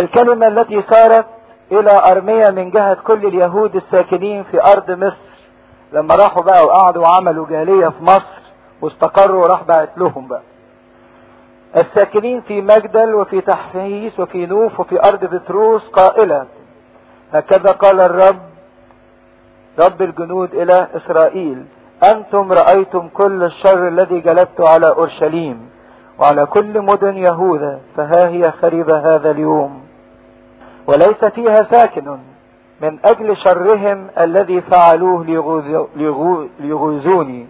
الكلمة التي صارت الى ارمية من جهة كل اليهود الساكنين في ارض مصر لما راحوا بقى وقعدوا وعملوا جالية في مصر واستقروا راح بعت لهم بقى الساكنين في مجدل وفي تحفيس وفي نوف وفي ارض بتروس قائلة هكذا قال الرب رب الجنود الى اسرائيل انتم رأيتم كل الشر الذي جلبت على اورشليم وعلى كل مدن يهوذا فها هي خريبة هذا اليوم وليس فيها ساكن من اجل شرهم الذي فعلوه ليغوزوني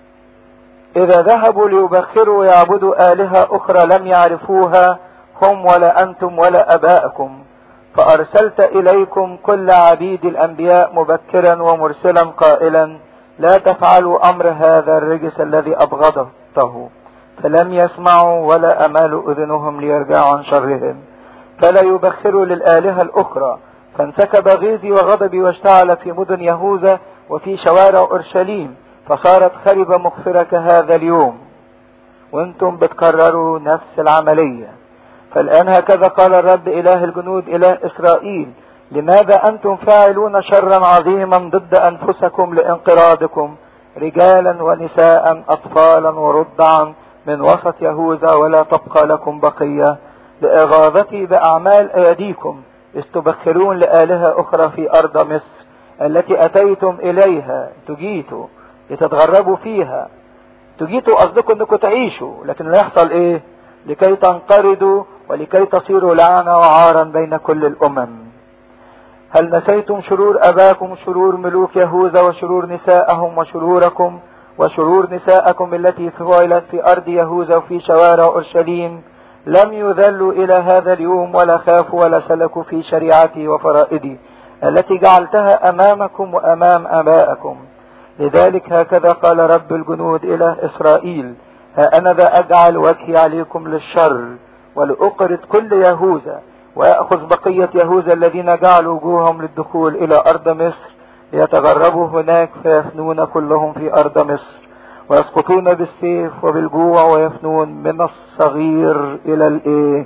اذا ذهبوا ليبخروا ويعبدوا الهة اخرى لم يعرفوها هم ولا انتم ولا اباءكم فارسلت اليكم كل عبيد الانبياء مبكرا ومرسلا قائلا لا تفعلوا امر هذا الرجس الذي ابغضته فلم يسمعوا ولا امالوا اذنهم ليرجعوا عن شرهم فلا يبخروا للالهة الاخرى فانسكب غيظي وغضبي واشتعل في مدن يهوذا وفي شوارع اورشليم فصارت خربة مغفرة كهذا اليوم وانتم بتكرروا نفس العملية فالآن هكذا قال الرب إله الجنود إله إسرائيل لماذا أنتم فاعلون شرا عظيما ضد أنفسكم لانقراضكم رجالا ونساء أطفالا ورضعا من وسط يهوذا ولا تبقى لكم بقية لإغاظتي بأعمال أيديكم استبخرون لآلهة أخرى في أرض مصر التي أتيتم إليها تجيتوا لتتغربوا فيها تجيتوا قصدكم انكم تعيشوا لكن اللي يحصل ايه لكي تنقرضوا ولكي تصيروا لعنة وعارا بين كل الامم هل نسيتم شرور اباكم شرور ملوك يهوذا وشرور نساءهم وشروركم وشرور نساءكم التي فعلت في ارض يهوذا وفي شوارع اورشليم لم يذلوا الى هذا اليوم ولا خافوا ولا سلكوا في شريعتي وفرائدي التي جعلتها امامكم وامام ابائكم لذلك هكذا قال رب الجنود إلى إسرائيل ها أنا ذا أجعل وجهي عليكم للشر ولأقرض كل يهوذا ويأخذ بقية يهوذا الذين جعلوا وجوههم للدخول إلى أرض مصر ليتغربوا هناك فيفنون كلهم في أرض مصر ويسقطون بالسيف وبالجوع ويفنون من الصغير إلى الإيه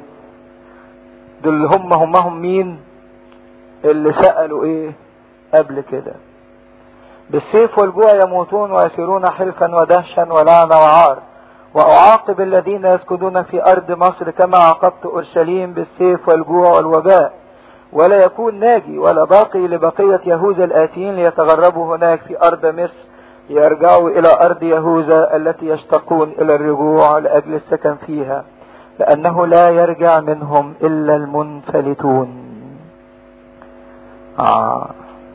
دول هم هم هم مين اللي سألوا إيه قبل كده بالسيف والجوع يموتون ويسيرون حلفا ودهشا ولعنة وعار وأعاقب الذين يسكنون في أرض مصر كما عاقبت أورشليم بالسيف والجوع والوباء ولا يكون ناجي ولا باقي لبقية يهوذا الآتيين ليتغربوا هناك في أرض مصر ليرجعوا إلى أرض يهوذا التي يشتقون إلى الرجوع لأجل السكن فيها لأنه لا يرجع منهم إلا المنفلتون آه.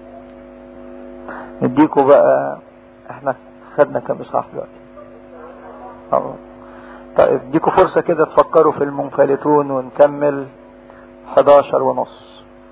نديكوا بقى احنا خدنا كام اصحاح دلوقتي اه طيب اديكوا فرصة كده تفكروا في المنفلتون ونكمل 11 ونص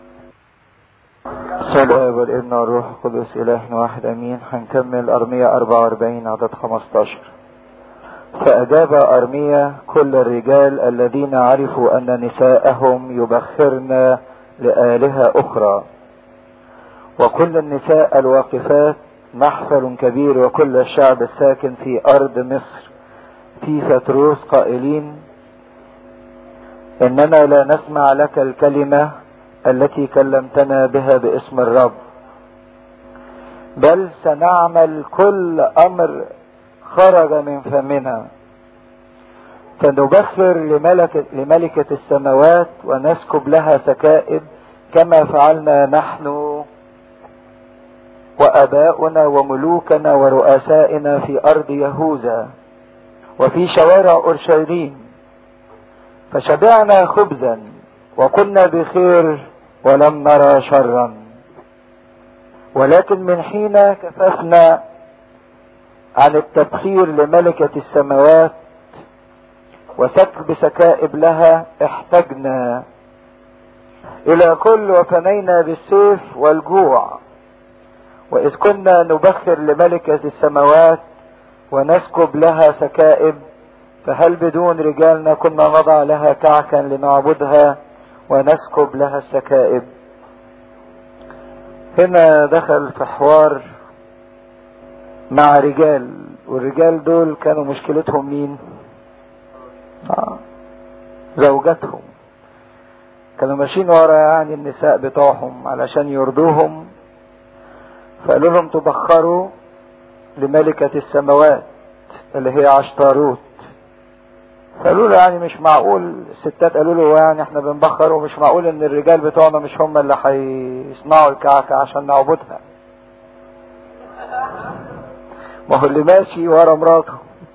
الاب والابن والروح القدس الهنا واحد امين هنكمل ارمية 44 عدد 15 فاجاب ارمية كل الرجال الذين عرفوا ان نساءهم يبخرن لآلهة اخرى وكل النساء الواقفات محفل كبير وكل الشعب الساكن في أرض مصر في فتروس قائلين إننا لا نسمع لك الكلمة التي كلمتنا بها باسم الرب بل سنعمل كل أمر خرج من فمنا فنبخر لملكة, لملكة السماوات ونسكب لها سكائب كما فعلنا نحن واباؤنا وملوكنا ورؤسائنا في ارض يهوذا وفي شوارع اورشليم فشبعنا خبزا وكنا بخير ولم نرى شرا ولكن من حين كففنا عن التبخير لملكة السماوات وسكب سكائب لها احتجنا الى كل وفنينا بالسيف والجوع وإذ كنا نبخر لملكة السماوات ونسكب لها سكائب فهل بدون رجالنا كنا نضع لها كعكا لنعبدها ونسكب لها السكائب هنا دخل في حوار مع رجال والرجال دول كانوا مشكلتهم مين آه. زوجاتهم كانوا ماشيين ورا يعني النساء بتوعهم علشان يرضوهم فقالوا لهم تبخروا لملكة السماوات اللي هي عشتاروت فقالوا له يعني مش معقول الستات قالوا له يعني احنا بنبخر ومش معقول ان الرجال بتوعنا مش هم اللي هيصنعوا الكعكة عشان نعبدها ما هو اللي ماشي ورا مراته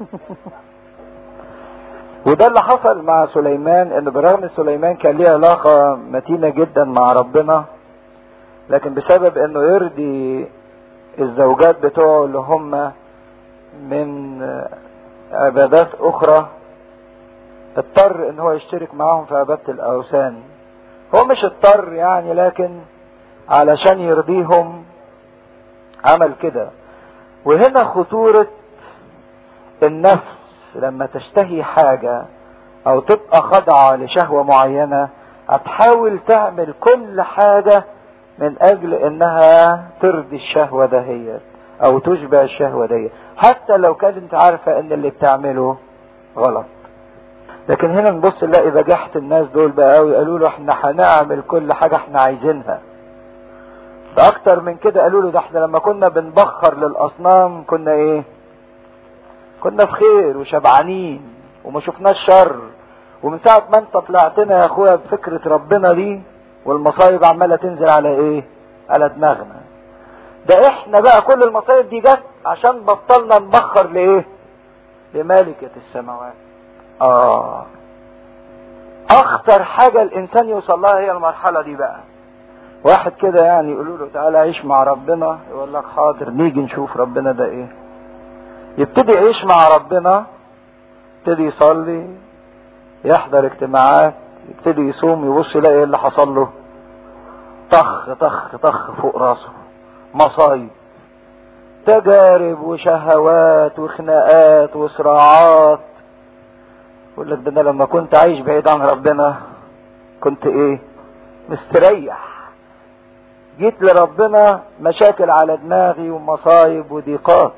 وده اللي حصل مع سليمان ان برغم سليمان كان ليه علاقة متينة جدا مع ربنا لكن بسبب انه يرضي الزوجات بتوعه اللي هم من عبادات اخرى اضطر ان هو يشترك معاهم في عبادة الاوثان هو مش اضطر يعني لكن علشان يرضيهم عمل كده وهنا خطورة النفس لما تشتهي حاجة او تبقى خاضعة لشهوة معينة هتحاول تعمل كل حاجة من اجل انها ترضي الشهوة دهيت او تشبع الشهوة دهيت حتى لو كانت انت عارفة ان اللي بتعمله غلط لكن هنا نبص نلاقي بجاحة الناس دول بقى قوي قالوا له احنا هنعمل كل حاجة احنا عايزينها ده اكتر من كده قالوا له ده احنا لما كنا بنبخر للاصنام كنا ايه كنا في خير وشبعانين وما شفناش شر ومن ساعة ما انت طلعتنا يا اخويا بفكرة ربنا دي والمصايب عمالة تنزل على ايه على دماغنا ده احنا بقى كل المصايب دي جت عشان بطلنا نبخر لايه لمالكة السماوات اه اخطر حاجة الانسان يوصل لها هي المرحلة دي بقى واحد كده يعني يقولوا له تعالى عيش مع ربنا يقول لك حاضر نيجي نشوف ربنا ده ايه يبتدي يعيش مع ربنا يبتدي يصلي يحضر اجتماعات يبتدي يصوم يبص يلاقي ايه اللي حصل له طخ طخ طخ فوق راسه مصايب تجارب وشهوات وخناقات وصراعات يقول لك ده انا لما كنت عايش بعيد عن ربنا كنت ايه مستريح جيت لربنا مشاكل على دماغي ومصايب وضيقات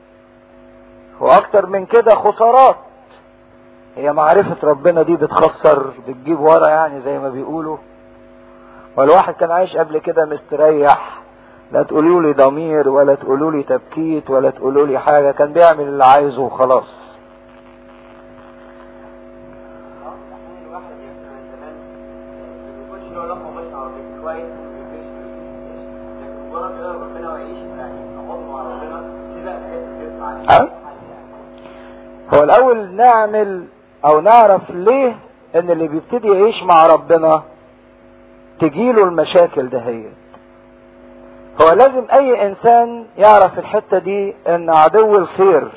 واكتر من كده خسارات هي معرفة ربنا دي بتخسر بتجيب ورا يعني زي ما بيقولوا والواحد كان عايش قبل كده مستريح لا تقولوا لي ضمير ولا تقولوا لي تبكيت ولا تقولوا لي حاجة كان بيعمل اللي عايزه وخلاص أه؟ هو الاول نعمل او نعرف ليه ان اللي بيبتدي يعيش مع ربنا تجيله المشاكل دهيت هو لازم اي انسان يعرف الحتة دي ان عدو الخير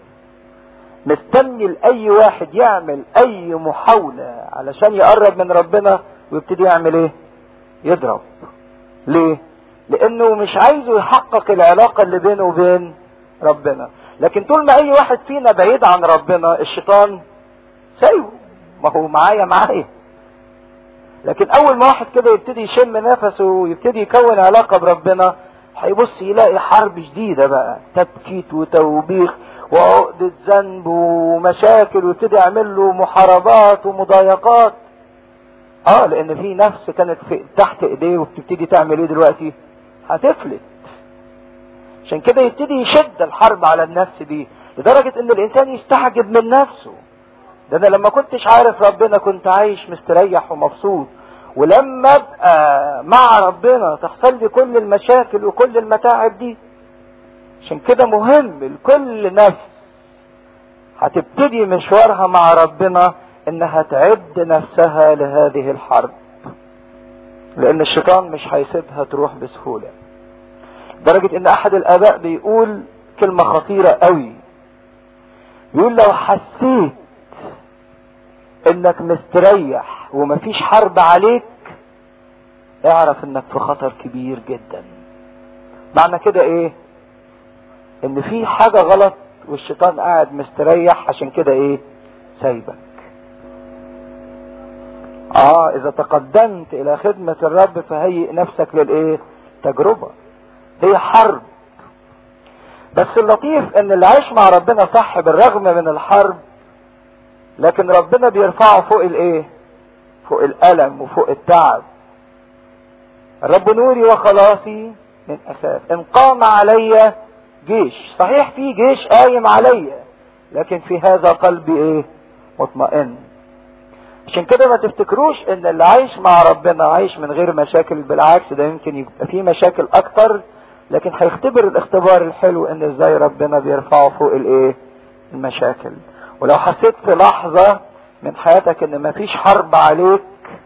مستني لاي واحد يعمل اي محاولة علشان يقرب من ربنا ويبتدي يعمل ايه يضرب ليه لانه مش عايزه يحقق العلاقة اللي بينه وبين ربنا لكن طول ما اي واحد فينا بعيد عن ربنا الشيطان سايبه ما هو معايا معايا لكن اول ما واحد كده يبتدي يشم نفسه ويبتدي يكون علاقة بربنا هيبص يلاقي حرب شديدة بقى تبكيت وتوبيخ وعقدة ذنب ومشاكل ويبتدي يعمل له محاربات ومضايقات اه لان في نفس كانت في تحت ايديه وبتبتدي تعمل ايه دلوقتي هتفلت عشان كده يبتدي يشد الحرب على النفس دي لدرجة ان الانسان يستعجب من نفسه ده انا لما كنتش عارف ربنا كنت عايش مستريح ومبسوط ولما ابقى مع ربنا تحصل لي كل المشاكل وكل المتاعب دي عشان كده مهم لكل نفس هتبتدي مشوارها مع ربنا انها تعد نفسها لهذه الحرب لان الشيطان مش هيسيبها تروح بسهولة لدرجة ان احد الاباء بيقول كلمة خطيرة قوي بيقول لو حسيت انك مستريح ومفيش حرب عليك اعرف انك في خطر كبير جدا معنى كده ايه ان في حاجة غلط والشيطان قاعد مستريح عشان كده ايه سايبك اه اذا تقدمت الى خدمة الرب فهيئ نفسك للايه تجربة هي حرب بس اللطيف ان اللي عايش مع ربنا صح بالرغم من الحرب لكن ربنا بيرفعه فوق الايه فوق الالم وفوق التعب الرب نوري وخلاصي من اخاف ان قام علي جيش صحيح في جيش قايم عليا لكن في هذا قلبي ايه مطمئن عشان كده ما تفتكروش ان اللي عايش مع ربنا عايش من غير مشاكل بالعكس ده يمكن يبقى فيه مشاكل اكتر لكن هيختبر الاختبار الحلو ان ازاي ربنا بيرفعه فوق الايه المشاكل ولو حسيت في لحظة من حياتك ان مفيش حرب عليك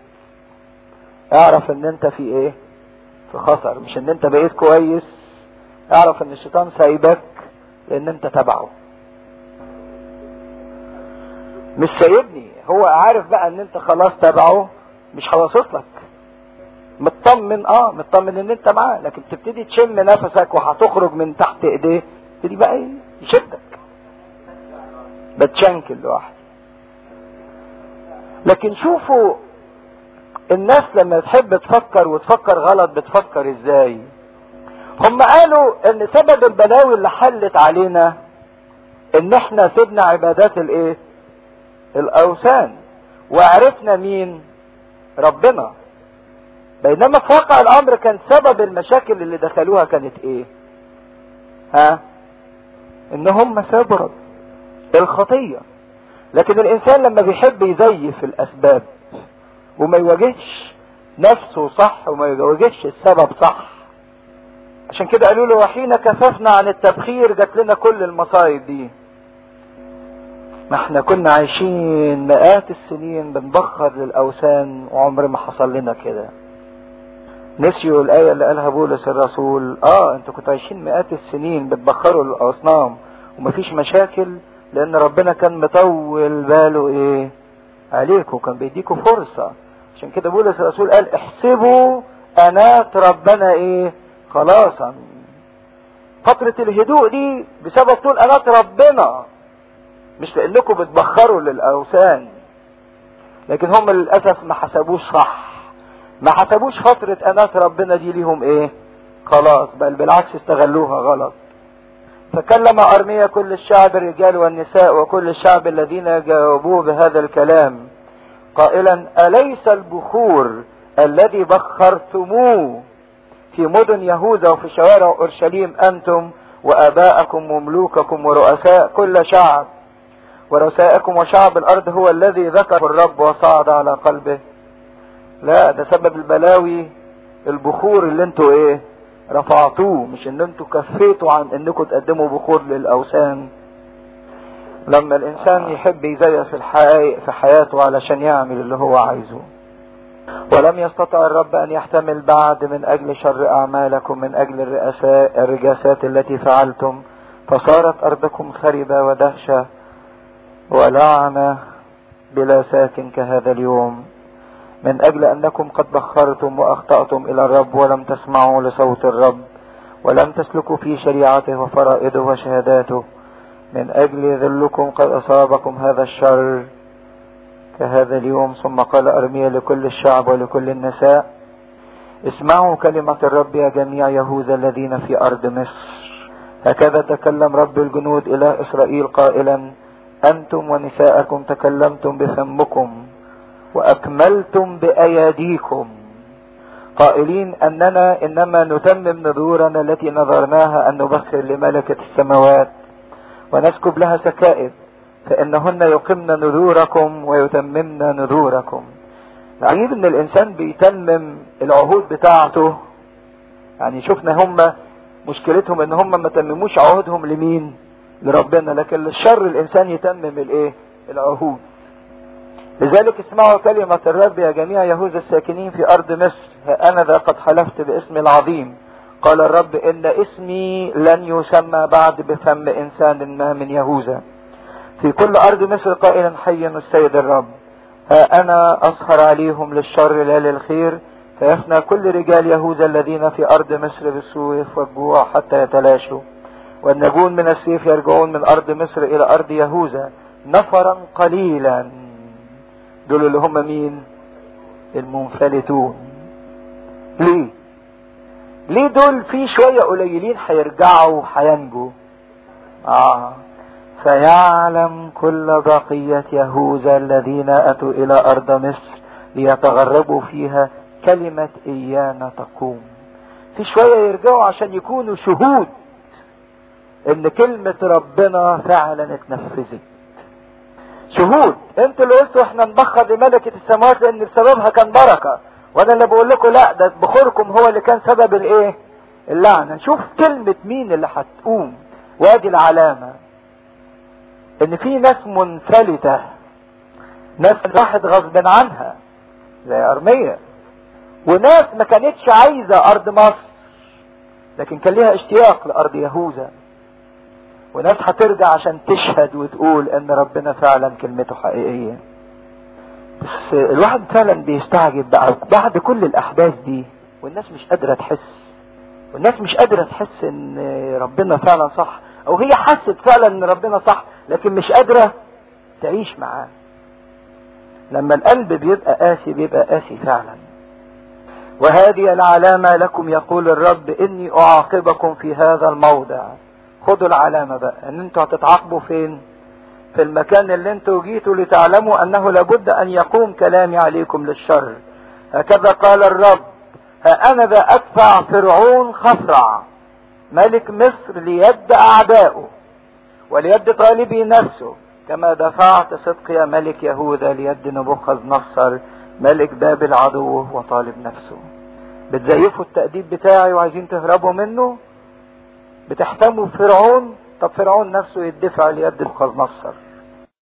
اعرف ان انت في ايه في خطر مش ان انت بقيت كويس اعرف ان الشيطان سايبك لان انت تبعه مش سايبني هو عارف بقى ان انت خلاص تبعه مش هواصص لك مطمن اه مطمن ان انت معاه لكن تبتدي تشم نفسك وهتخرج من تحت ايديه تبتدي بقى ايه يشدك بتشنكل لوحدي لكن شوفوا الناس لما تحب تفكر وتفكر غلط بتفكر ازاي هم قالوا ان سبب البلاوي اللي حلت علينا ان احنا سيبنا عبادات الايه الاوثان وعرفنا مين ربنا بينما في واقع الامر كان سبب المشاكل اللي دخلوها كانت ايه ها ان هم سابوا رب الخطيه لكن الانسان لما بيحب يزيف الاسباب وما يواجهش نفسه صح وما يواجهش السبب صح عشان كده قالوا له وحين كففنا عن التبخير جات لنا كل المصايب دي ما احنا كنا عايشين مئات السنين بنبخر للاوثان وعمر ما حصل لنا كده نسيوا الآية اللي قالها بولس الرسول اه انتوا كنتوا عايشين مئات السنين بتبخروا للأصنام ومفيش مشاكل لأن ربنا كان مطول باله ايه عليكم كان بيديكوا فرصة عشان كده بولس الرسول قال احسبوا أنات ربنا ايه خلاصا فترة الهدوء دي بسبب طول أنات ربنا مش لأنكم بتبخروا للأوثان لكن هم للأسف ما حسبوش صح ما حسبوش فترة أنات ربنا دي ليهم إيه خلاص بل بالعكس استغلوها غلط فكلم أرميا كل الشعب الرجال والنساء وكل الشعب الذين جاوبوه بهذا الكلام قائلا أليس البخور الذي بخرتموه في مدن يهوذا وفي شوارع أورشليم أنتم وآباءكم وملوككم ورؤساء كل شعب ورؤسائكم وشعب الأرض هو الذي ذكر الرب وصعد على قلبه لا ده سبب البلاوي البخور اللي انتوا ايه رفعتوه مش ان انتوا كفيتوا عن انكم تقدموا بخور للاوثان لما الانسان يحب يزيف الحقائق في حياته علشان يعمل اللي هو عايزه ولم يستطع الرب ان يحتمل بعد من اجل شر اعمالكم من اجل الرئاسات الرجاسات التي فعلتم فصارت ارضكم خربة ودهشة ولعنة بلا ساكن كهذا اليوم من اجل انكم قد بخرتم واخطأتم الى الرب ولم تسمعوا لصوت الرب ولم تسلكوا في شريعته وفرائده وشهاداته من اجل ذلكم قد اصابكم هذا الشر كهذا اليوم ثم قال ارميا لكل الشعب ولكل النساء اسمعوا كلمة الرب يا جميع يهوذا الذين في ارض مصر هكذا تكلم رب الجنود الى اسرائيل قائلا انتم ونساءكم تكلمتم بفمكم واكملتم باياديكم قائلين اننا انما نتمم نذورنا التي نذرناها ان نبخر لملكة السماوات ونسكب لها سكائب فانهن يقمن نذوركم ويتممن نذوركم العجيب ان الانسان بيتمم العهود بتاعته يعني شفنا هم مشكلتهم ان هم ما تمموش عهودهم لمين لربنا لكن للشر الانسان يتمم الايه العهود لذلك اسمعوا كلمة الرب يا جميع يهوذا الساكنين في أرض مصر ها أنا ذا قد حلفت باسم العظيم قال الرب إن اسمي لن يسمى بعد بفم إنسان ما من يهوذا في كل أرض مصر قائلا حي السيد الرب ها أنا أسهر عليهم للشر لا للخير فيفنى كل رجال يهوذا الذين في أرض مصر بالسويف والجوع حتى يتلاشوا والنجون من السيف يرجعون من أرض مصر إلى أرض يهوذا نفرا قليلا دول اللي هم مين المنفلتون ليه ليه دول في شوية قليلين هيرجعوا هينجوا اه فيعلم كل بقية يهوذا الذين أتوا إلى أرض مصر ليتغربوا فيها كلمة إيانا تقوم في شوية يرجعوا عشان يكونوا شهود ان كلمة ربنا فعلا اتنفذت شهود انتوا اللي قلتوا احنا نبخر لملكة السماوات لان بسببها كان بركة وانا اللي بقول لكم لا ده بخوركم هو اللي كان سبب الايه اللعنة شوف كلمة مين اللي هتقوم وادي العلامة ان في ناس منفلتة ناس راحت غصب عنها زي ارمية وناس ما كانتش عايزة ارض مصر لكن كان ليها اشتياق لارض يهوذا وناس هترجع عشان تشهد وتقول ان ربنا فعلا كلمته حقيقية بس الواحد فعلا بيستعجب بقى بعد كل الاحداث دي والناس مش قادرة تحس والناس مش قادرة تحس ان ربنا فعلا صح او هي حست فعلا ان ربنا صح لكن مش قادرة تعيش معاه لما القلب بيبقى قاسي بيبقى قاسي فعلا وهذه العلامة لكم يقول الرب اني اعاقبكم في هذا الموضع خدوا العلامة بقى ان انتوا هتتعاقبوا فين في المكان اللي انتوا جيتوا لتعلموا انه لابد ان يقوم كلامي عليكم للشر هكذا قال الرب ها انا ذا ادفع فرعون خفرع ملك مصر ليد اعدائه وليد طالبي نفسه كما دفعت صدقيا ملك يهوذا ليد نبوخذ نصر ملك بابل عدوه وطالب نفسه بتزيفوا التأديب بتاعي وعايزين تهربوا منه بتحتموا فرعون طب فرعون نفسه يدفع ليد نبوخذ نصر